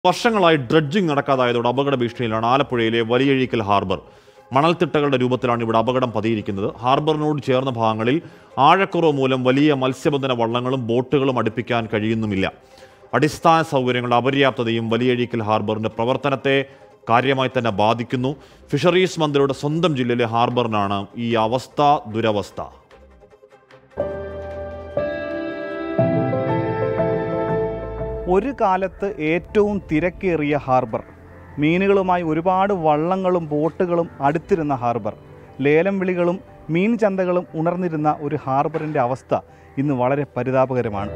വർഷങ്ങളായി ഡ്രഡ്ജിംഗ് നടക്കാതായതോടെ അപകട ഭീഷണിയിലാണ് ആലപ്പുഴയിലെ വലിയഴീക്കൽ ഹാർബർ മണൽത്തിട്ടകളുടെ രൂപത്തിലാണ് ഇവിടെ അപകടം പതിയിരിക്കുന്നത് ഹാർബറിനോട് ചേർന്ന ഭാഗങ്ങളിൽ ആഴക്കുറവ് മൂലം വലിയ മത്സ്യബന്ധന വള്ളങ്ങളും ബോട്ടുകളും അടുപ്പിക്കാൻ കഴിയുന്നുമില്ല അടിസ്ഥാന സൗകര്യങ്ങളുടെ അപര്യാപ്തതയും വലിയഴീക്കൽ ഹാർബറിന്റെ പ്രവർത്തനത്തെ കാര്യമായി തന്നെ ബാധിക്കുന്നു ഫിഷറീസ് മന്ത്രിയുടെ സ്വന്തം ജില്ലയിലെ ഹാർബറിനാണ് ഈ അവസ്ഥ ദുരവസ്ഥ ഒരു കാലത്ത് ഏറ്റവും തിരക്കേറിയ ഹാർബർ മീനുകളുമായി ഒരുപാട് വള്ളങ്ങളും ബോട്ടുകളും അടുത്തിരുന്ന ഹാർബർ ലേലം വിളികളും മീൻ ചന്തകളും ഉണർന്നിരുന്ന ഒരു ഹാർബറിൻ്റെ അവസ്ഥ ഇന്ന് വളരെ പരിതാപകരമാണ്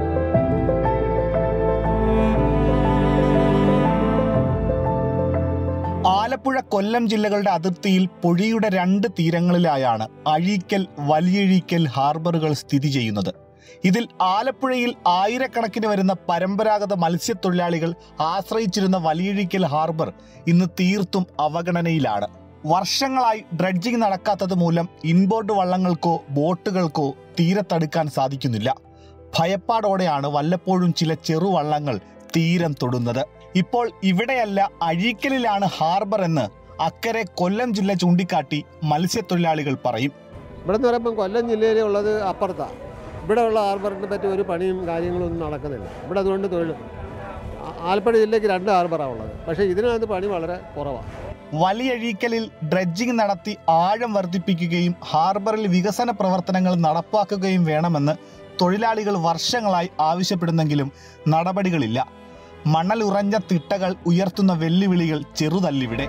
ആലപ്പുഴ കൊല്ലം ജില്ലകളുടെ അതിർത്തിയിൽ പൊഴിയുടെ രണ്ട് തീരങ്ങളിലായാണ് അഴീക്കൽ വലിയഴീക്കൽ ഹാർബറുകൾ സ്ഥിതി ചെയ്യുന്നത് ഇതിൽ ആലപ്പുഴയിൽ ആയിരക്കണക്കിന് വരുന്ന പരമ്പരാഗത മത്സ്യത്തൊഴിലാളികൾ ആശ്രയിച്ചിരുന്ന വലിയഴീക്കൽ ഹാർബർ ഇന്ന് തീർത്തും അവഗണനയിലാണ് വർഷങ്ങളായി ഡ്രഡ്ജിംഗ് നടക്കാത്തത് മൂലം ഇൻബോർഡ് വള്ളങ്ങൾക്കോ ബോട്ടുകൾക്കോ തീരത്തടുക്കാൻ സാധിക്കുന്നില്ല ഭയപ്പാടോടെയാണ് വല്ലപ്പോഴും ചില ചെറുവള്ളങ്ങൾ തീരം തൊടുന്നത് ഇപ്പോൾ ഇവിടെയല്ല അഴീക്കലിലാണ് ഹാർബർ എന്ന് അക്കരെ കൊല്ലം ജില്ല ചൂണ്ടിക്കാട്ടി മത്സ്യത്തൊഴിലാളികൾ പറയും ഇവിടെ നിന്ന് പറയുമ്പം കൊല്ലം ജില്ലയിലുള്ളത് അപ്പുറത്താണ് ഇവിടെ ഉള്ള ഹാർബറിനെ പറ്റി ഒരു പണിയും കാര്യങ്ങളും ഒന്നും നടക്കുന്നില്ല ഇവിടെ അതുകൊണ്ട് തൊഴിൽ ആ- ആലപ്പുഴ ജില്ലയ്ക്ക് രണ്ട് ഹാർബറാണ് ഉള്ളത് പക്ഷേ ഇതിനകത്ത് പണി വളരെ കുറവാണ് വലിയഴീക്കലിൽ ഡ്രഡ്ജിംഗ് നടത്തി ആഴം വർദ്ധിപ്പിക്കുകയും ഹാർബറിൽ വികസന പ്രവർത്തനങ്ങൾ നടപ്പാക്കുകയും വേണമെന്ന് തൊഴിലാളികൾ വർഷങ്ങളായി ആവശ്യപ്പെടുന്നെങ്കിലും നടപടികളില്ല മണൽ ഉറഞ്ഞ തിട്ടകൾ ഉയർത്തുന്ന വെല്ലുവിളികൾ ചെറുതല്ലിവിടെ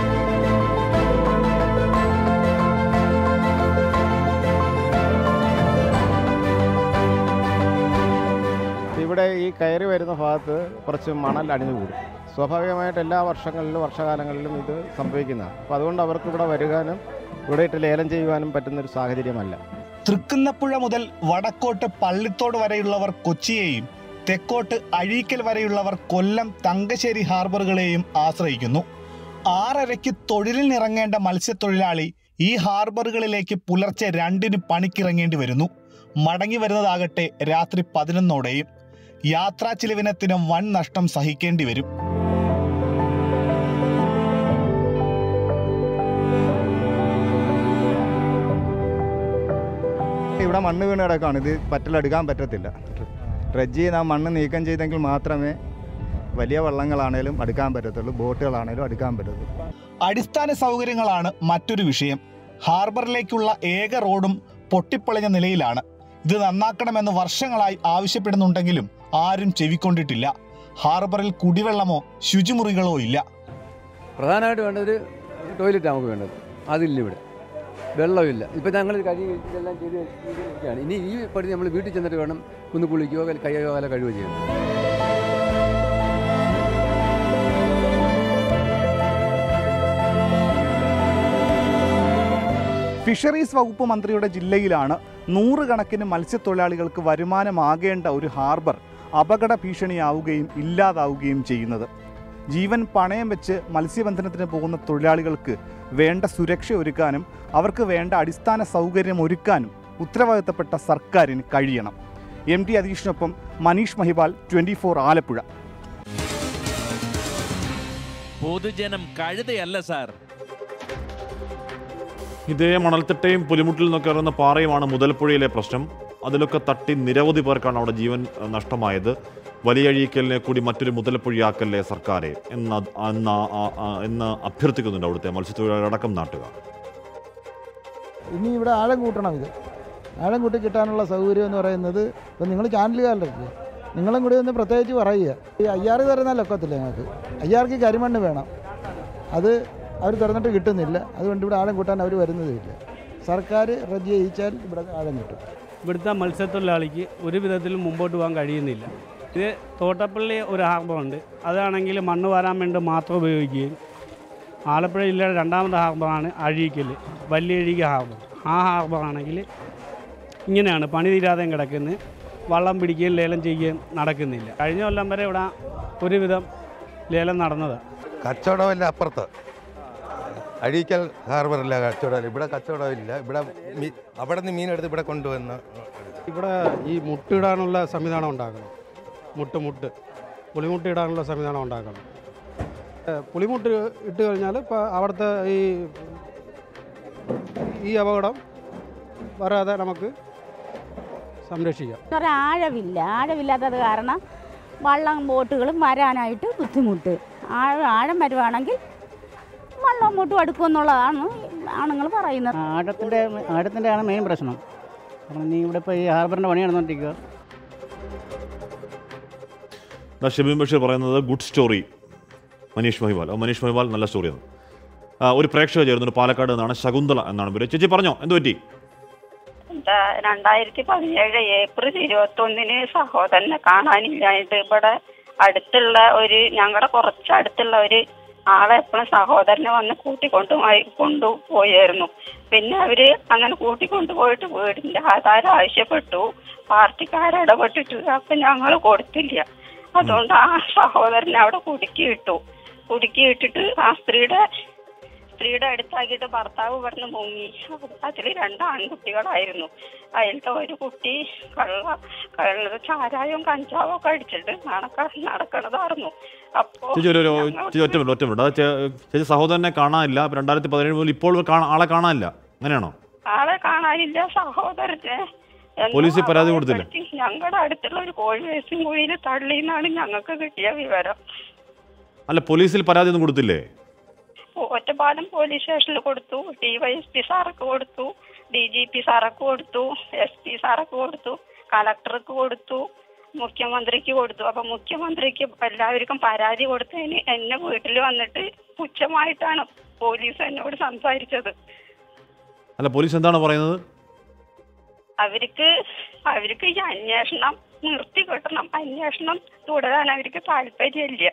ഇവിടെ ഈ കയറി വരുന്ന ഭാഗത്ത് കുറച്ച് മണൽ അടിഞ്ഞുകൂടും സ്വാഭാവികമായിട്ട് എല്ലാ വർഷങ്ങളിലും വർഷകാലങ്ങളിലും ഇത് സംഭവിക്കുന്നതാണ് അപ്പോൾ അതുകൊണ്ട് അവർക്ക് ഇവിടെ വരുവാനും ഇവിടെ ഇട്ട് ലേലം ചെയ്യുവാനും പറ്റുന്നൊരു സാഹചര്യമല്ല തൃക്കുന്നപ്പുഴ മുതൽ വടക്കോട്ട് പള്ളിത്തോട് വരെയുള്ളവർ കൊച്ചിയെയും തെക്കോട്ട് അഴീക്കൽ വരെയുള്ളവർ കൊല്ലം തങ്കശ്ശേരി ഹാർബറുകളെയും ആശ്രയിക്കുന്നു ആറരയ്ക്ക് തൊഴിലിനിറങ്ങേണ്ട മത്സ്യത്തൊഴിലാളി ഈ ഹാർബറുകളിലേക്ക് പുലർച്ചെ രണ്ടിന് പണിക്കിറങ്ങേണ്ടി വരുന്നു മടങ്ങി വരുന്നതാകട്ടെ രാത്രി പതിനൊന്നോടെയും യാത്രാ ചിലവിനത്തിനും വൻ നഷ്ടം സഹിക്കേണ്ടി വരും ഇവിടെ മണ്ണ് വീണ് കിടക്കുകയാണ് ഇത് പറ്റലെടുക്കാൻ പറ്റത്തില്ല ഡ്രഡ്ജ് ചെയ്ത് ആ മണ്ണ് നീക്കം ചെയ്തെങ്കിൽ മാത്രമേ വലിയ വള്ളങ്ങളാണേലും അടുക്കാൻ പറ്റത്തുള്ളൂ ബോട്ടുകളാണേലും അടുക്കാൻ പറ്റത്തുള്ളൂ അടിസ്ഥാന സൗകര്യങ്ങളാണ് മറ്റൊരു വിഷയം ഹാർബറിലേക്കുള്ള ഏക റോഡും പൊട്ടിപ്പൊളിഞ്ഞ നിലയിലാണ് ഇത് നന്നാക്കണമെന്ന് വർഷങ്ങളായി ആവശ്യപ്പെടുന്നുണ്ടെങ്കിലും ആരും ചെവിക്കൊണ്ടിട്ടില്ല ഹാർബറിൽ കുടിവെള്ളമോ ശുചിമുറികളോ ഇല്ല പ്രധാനമായിട്ട് വേണ്ടത് ടോയ്ലറ്റ് നമുക്ക് വേണ്ടത് അതില്ല ഇവിടെ വെള്ളമില്ല ഇപ്പം ഞങ്ങൾ കഴി ഇതെല്ലാം ചെയ്ത് ഇരിക്കുകയാണ് ഇനി ഈ പണി നമ്മൾ വീട്ടിൽ ചെന്നിട്ട് വേണം ഒന്ന് കുളിക്കുകയോ കയ്യോ കാലോ കഴിയുകയോ ചെയ്യാൻ ഫിഷറീസ് വകുപ്പ് മന്ത്രിയുടെ ജില്ലയിലാണ് നൂറുകണക്കിന് മത്സ്യത്തൊഴിലാളികൾക്ക് വരുമാനമാകേണ്ട ഒരു ഹാർബർ അപകട ഭീഷണിയാവുകയും ഇല്ലാതാവുകയും ചെയ്യുന്നത് ജീവൻ പണയം വെച്ച് മത്സ്യബന്ധനത്തിന് പോകുന്ന തൊഴിലാളികൾക്ക് വേണ്ട സുരക്ഷ ഒരുക്കാനും അവർക്ക് വേണ്ട അടിസ്ഥാന സൗകര്യം ഒരുക്കാനും ഉത്തരവാദിത്തപ്പെട്ട സർക്കാരിന് കഴിയണം എം ടി അതീഷിനൊപ്പം മനീഷ് മഹിപാൽ ട്വൻറ്റി ഫോർ ആലപ്പുഴ പൊതുജനം കഴുതയല്ല സാർ ഇതേ മണൽത്തിട്ടയും പുലിമുട്ടിൽ നിന്നൊക്കെ ഇറങ്ങുന്ന പാറയുമാണ് മുതൽപ്പുഴയിലെ പ്രശ്നം അതിലൊക്കെ തട്ടി നിരവധി പേർക്കാണ് അവിടെ ജീവൻ അഹ്, നഷ്ടമായത് വലിയഴീക്കലിനെ കൂടി മറ്റൊരു മുതലപ്പുഴയാക്കല്ലേ സർക്കാരെ എന്ന് അത് എന്ന് ആ- ആ- ആ- എന്ന് അഭ്യർത്ഥിക്കുന്നുണ്ട് അവിടുത്തെ മത്സ്യത്തൊഴിലാളികളടക്കം നാട്ടുകാർ ഇനി ഇവിടെ ആഴം കൂട്ടണം ഇത് ആഴം കൂട്ടി കിട്ടാനുള്ള സൗകര്യം എന്ന് പറയുന്നത് ഇപ്പം നിങ്ങൾ ചാനലുകാരല്ലേ നിങ്ങളും കൂടി ഒന്ന് പ്രത്യേകിച്ച് പറയുക ഈ അയ്യാറ് തരുന്നാൽ ഒക്കത്തില്ല ഞങ്ങൾക്ക് അയ്യാർക്ക് കരിമണ്ണ് വേണം അത് അവർ തുറന്നിട്ട് കിട്ടുന്നില്ല അതുകൊണ്ട് ഇവിടെ ആഴം കൂട്ടാൻ അവർ വരുന്നതില്ല സർക്കാർ റദ്ദ് ചെയ്യിച്ചാൽ ഇവിടെ ആഴം കിട്ടും ഇവിടുത്തെ മത്സ്യത്തൊഴിലാളിക്ക് ഒരു വിധത്തിലും മുമ്പോട്ട് പോകാൻ കഴിയുന്നില്ല ഇത് തോട്ടപ്പള്ളി ഒരു ഹാർബറുണ്ട് അതാണെങ്കിൽ മണ്ണ് വാരാൻ വേണ്ടി മാത്രം ഉപയോഗിക്കുകയും ആലപ്പുഴ ജില്ലയുടെ രണ്ടാമത്തെ ഹാർബറാണ് അഴീക്കൽ വലിയഴീക ഹാർബർ ആ ഹാർബറാണെങ്കിൽ ഇങ്ങനെയാണ് പണി തീരാതെയും കിടക്കുന്നത് വള്ളം പിടിക്കുകയും ലേലം ചെയ്യുകയും നടക്കുന്നില്ല കഴിഞ്ഞ കൊല്ലം വരെ ഇവിടെ ഒരുവിധം ലേലം നടന്നതാണ് കച്ചവടമല്ല അപ്പുറത്ത് അഴീക്കൽ ഹാർബറില്ല കച്ചവടമില്ല ഇവിടെ കച്ചവടമില്ല ഇവിടെ മീ അവിടെ നിന്ന് മീനെടുത്ത് ഇവിടെ കൊണ്ടുവന്ന് ഇവിടെ ഈ മുട്ടിടാനുള്ള സംവിധാനം ഉണ്ടാക്കണം മുട്ട് മുട്ട് പുളിമുട്ട് ഇടാനുള്ള സംവിധാനം ഉണ്ടാക്കണം ഏഹ് പുളിമുട്ട് ഇട്ട് കഴിഞ്ഞാൽ ഇപ്പോൾ അവിടുത്തെ ഈ ഈ അപകടം വരാതെ നമുക്ക് സംരക്ഷിക്കാം ഒരു ആഴമില്ല ആഴമില്ലാത്തത് കാരണം വള്ളം ബോട്ടുകളും വരാനായിട്ട് ബുദ്ധിമുട്ട് ആഴം ആഴം വരുവാണെങ്കിൽ വള്ളം അങ്ങോട്ടും അടുക്കുമെന്നുള്ളതാണ് ആണുങ്ങൾ പറയുന്നത് ആഴത്തിൻ്റെ ആഴത്തിൻ്റെ ആണ് മെയിൻ പ്രശ്നം കാരണം നീ ഇവിടെ ഇപ്പോൾ ഈ ഹാർബറിൻ്റെ പണി നടന്നുകൊണ്ടിരിക്കുക ദാ ഷബീം ബഷീർ പറയുന്നത് ഗുഡ് സ്റ്റോറി മനീഷ് മഹിവാൽ ഓ, മനീഷ് മഹിവാൽ നല്ല സ്റ്റോറിയാണ് ആ, ഒരു പ്രേക്ഷക ചേരുന്നുണ്ട് പാലക്കാട് നിന്നാണ് ശകുന്തള എന്നാണ് പേര് ചേച്ചി പറഞ്ഞോ എന്ത് പറ്റി എന്താ രണ്ടായിരത്തി പതിനേഴ് ഏപ്രിൽ ഇരുപത്തി ഒന്നിന് സഹോദരനെ കാണാനില്ലായിട്ട് ഇവിടെ അടുത്തുള്ള ഒരു ഞങ്ങളുടെ കുറച്ച് അടുത്തുള്ള ഒരു ആളെ എപ്പോഴും സഹോദരനെ വന്ന് കൂട്ടിക്കൊണ്ടു കൊണ്ടുപോയായിരുന്നു പിന്നെ അവര് അങ്ങനെ കൂട്ടിക്കൊണ്ടുപോയിട്ട് വീടിന്റെ ആധാരം ആവശ്യപ്പെട്ടു പാർട്ടിക്കാർ ഇടപെട്ടിട്ട് അപ്പൊ ഞങ്ങൾ കൊടുത്തില്ല അതുകൊണ്ട് ആ സഹോദരനെ അവിടെ കുടുക്കിയിട്ടു കുടുക്കിയിട്ടിട്ട് ആ സ്ത്രീയുടെ സ്ത്രീയുടെ അടുത്താക്കിയിട്ട് ഭർത്താവ് ഇവിടുന്ന് മുങ്ങി അതിൽ രണ്ട് ആൺകുട്ടികളായിരുന്നു അതിലത്തെ ഒരു കുട്ടി കള്ള കള്ള ചാരായവും കഞ്ചാവും ഒക്കെ അടിച്ചിട്ട് നടക്ക നടക്കണതായിരുന്നു അപ്പോ ചേച്ചി ഒരു ഒരു- ഞങ്ങൾ- ചേച്ചി ഒറ്റ മിനിറ്റ് ഒറ്റ മിനിറ്റ് അത് ചേ- ചേച്ചി സഹോദരനെ കാണാനില്ല അപ്പൊ രണ്ടായിരത്തി പതിനേഴ് മുതൽ ഇപ്പോൾ കാണാ- ആളെ കാണാനില്ല അങ്ങനെയാണോ ആളെ കാണാനില്ല സഹോദരനെ എന്തോ പോലീസിൽ പരാതി കൊടുത്തില്ലേ? അപകടപ്പെടുത്തി ഞങ്ങളുടെ അടുത്തുള്ള ഒരു കോഴി വേസ്റ്റും കുഴിയിൽ തള്ളിന്നാണ് ഞങ്ങൾക്ക് കിട്ടിയ വിവരം അല്ല പോലീസിൽ പരാതി ഒന്നും കൊടുത്തില്ലേ ഒറ്റപ്പാലം പോലീസ് സ്റ്റേഷനിൽ കൊടുത്തു ഡി വൈ എസ് പി സാറൊക്കെ കൊടുത്തു ഡി ജി പി സാറൊക്കെ കൊടുത്തു എസ് പി സാറൊക്കെ കൊടുത്തു കളക്ടർക്ക് കൊടുത്തു മുഖ്യമന്ത്രിക്ക് കൊടുത്തു അപ്പൊ മുഖ്യമന്ത്രിക്ക് എല്ലാവർക്കും പരാതി കൊടുത്തതിന് എന്നെ വീട്ടിൽ വന്നിട്ട് പുച്ഛമായിട്ടാണ് പോലീസ് എന്നോട് സംസാരിച്ചത് അല്ല പോലീസ് എന്താണ് പറയുന്നത് അവർക്ക് അവർക്ക് ഈ അന്വേഷണം നിർത്തി കിട്ടണം അന്വേഷണം തുടരാൻ അവർക്ക് താല്പര്യമില്ല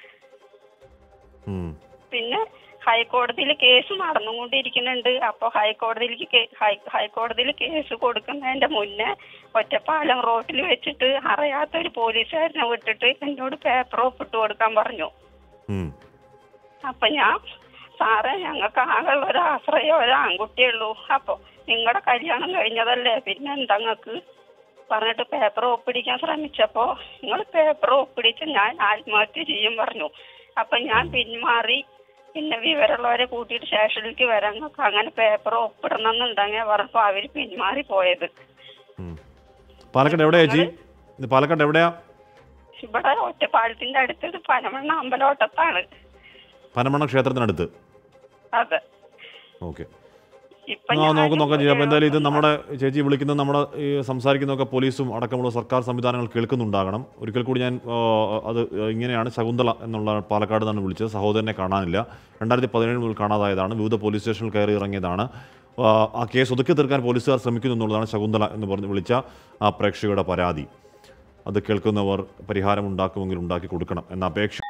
ഉം. പിന്നെ ഹൈക്കോടതിയിൽ കേസ് നടന്നുകൊണ്ടിരിക്കുന്നുണ്ട് അപ്പോൾ ഹൈക്കോടതിയിലേക്ക് കേ- ഹൈ- ഹൈക്കോടതിയിൽ കേസ് കൊടുക്കുന്നതിന്റെ മുന്നേ ഒറ്റപ്പാലം റോട്ടിൽ വെച്ചിട്ട് അറിയാത്ത ഒരു പോലീസുകാരനെ വിട്ടിട്ട് എന്നോട് പേപ്പർ ഒപ്പിട്ട് കൊടുക്കാൻ പറഞ്ഞു ഉം. അപ്പൊ ഞാൻ സാറേ ഞങ്ങൾക്ക് ആകെയുള്ള ഒരു ആശ്രയം ഒരു ആൺകുട്ടിയേ ഉള്ളൂ അപ്പൊ നിങ്ങളുടെ കല്യാണം കഴിഞ്ഞതല്ലേ പിന്നെ എന്താ നിങ്ങൾക്ക് പറഞ്ഞിട്ട് പേപ്പർ ഒപ്പിടിക്കാൻ ശ്രമിച്ചപ്പോ നിങ്ങൾ പേപ്പർ ഒപ്പിടിച്ച് ഞാൻ ആത്മഹത്യ ചെയ്യും പറഞ്ഞു അപ്പൊ ഞാൻ പിന്മാറി പിന്നെ വിവരമുള്ളവരെ കൂട്ടിയിട്ട് സ്റ്റേഷനിലേക്ക് വരാൻ നിങ്ങൾക്ക് അങ്ങനെ പേപ്പർ ഒപ്പിടണം എന്നുണ്ടെങ്കിൽ പറഞ്ഞപ്പോ അവര് പിന്മാറി പോയത് പാലക്കാട് എവിടെയാ ചേച്ചി ഇത് പാലക്കാട് എവിടെയാ ഇവിടെ ഒറ്റപ്പാലത്തിന്റെ അടുത്ത് ഇത് പനമണ്ണ അമ്പലോട്ടത്താണ് പനമണ്ണ ക്ഷേത്രത്തിനടുത്ത് അതെ ഓക്കെ ഇപ്പൊ ആ നോക്കാം നോക്കാം ചേച്ചി അപ്പോൾ എന്തായാലും ഇത് നമ്മുടെ ചേച്ചി വിളിക്കുന്നത് നമ്മുടെ ഈ സംസാരിക്കുന്നതൊക്കെ പോലീസും അടക്കമുള്ള സർക്കാർ സംവിധാനങ്ങൾ കേൾക്കുന്നുണ്ടാകണം ഒരിക്കൽ കൂടി ഞാൻ ആ, അത് ഇങ്ങനെയാണ് ശകുന്തള എന്നുള്ള പാലക്കാട് നിന്നാണ് വിളിച്ചത് സഹോദരനെ കാണാനില്ല രണ്ടായിരത്തി പതിനേഴ് മുതൽ കാണാതായതാണ് വിവിധ പോലീസ് സ്റ്റേഷനിൽ കയറി ഇറങ്ങിയതാണ് ആ, ആ കേസ് ഒതുക്കി തീർക്കാൻ പോലീസുകാർ ശ്രമിക്കുന്നു എന്നുള്ളതാണ് ശകുന്തള എന്ന് പറഞ്ഞ് വിളിച്ച ആ പ്രേക്ഷകരുടെ പരാതി അത് കേൾക്കുന്നവർ പരിഹാരം ഉണ്ടാക്കുമെങ്കിൽ ഉണ്ടാക്കി കൊടുക്കണം എന്ന അപേക്ഷ